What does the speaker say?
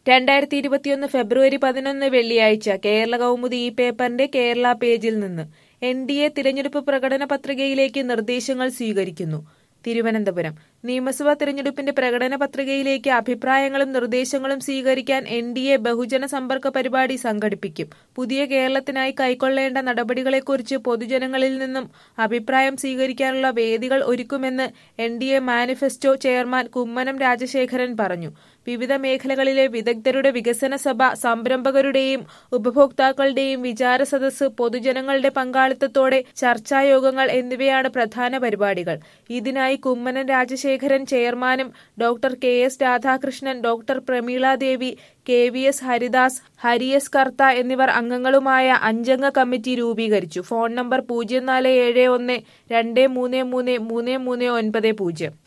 രണ്ടായിരത്തി ഇരുപത്തിയൊന്ന് ഫെബ്രുവരി പതിനൊന്ന് വെള്ളിയാഴ്ച കേരള കൗമുദി ഈ പേപ്പറിന്റെ കേരള പേജിൽ നിന്ന് എൻ ഡി എ തിരഞ്ഞെടുപ്പ് പ്രകടന പത്രികയിലേക്ക് നിർദ്ദേശങ്ങൾ സ്വീകരിക്കുന്നു തിരുവനന്തപുരം നിയമസഭാ തിരഞ്ഞെടുപ്പിന്റെ പ്രകടന പത്രികയിലേക്ക് അഭിപ്രായങ്ങളും നിർദ്ദേശങ്ങളും സ്വീകരിക്കാൻ എൻ ഡി എ ബഹുജന സമ്പർക്ക പരിപാടി സംഘടിപ്പിക്കും പുതിയ കേരളത്തിനായി കൈക്കൊള്ളേണ്ട നടപടികളെക്കുറിച്ച് പൊതുജനങ്ങളിൽ നിന്നും അഭിപ്രായം സ്വീകരിക്കാനുള്ള വേദികൾ ഒരുക്കുമെന്ന് N D A manifesto chairman Kummanam Rajasekharan പറഞ്ഞു വിവിധ മേഖലകളിലെ വിദഗ്ധരുടെ വികസന സഭ സംരംഭകരുടെയും ഉപഭോക്താക്കളുടെയും വിചാര സദസ്സ് പൊതുജനങ്ങളുടെ പങ്കാളിത്തത്തോടെ ചർച്ചായോഗങ്ങൾ എന്നിവയാണ് പ്രധാന പരിപാടികൾ ഇതിനായി കുമ്മനം രാജശേഖരൻ ചെയർമാനും doctor K S Radhakrishnan doctor Prameela Devi K V S Haridas Hari S Kartha എന്നിവർ അംഗങ്ങളുമായ അഞ്ചംഗ കമ്മിറ്റി രൂപീകരിച്ചു ഫോൺ നമ്പർ പൂജ്യം നാല് ഏഴ് ഒന്ന് രണ്ട് മൂന്ന് മൂന്ന് മൂന്ന് മൂന്ന് ഒൻപത് പൂജ്യം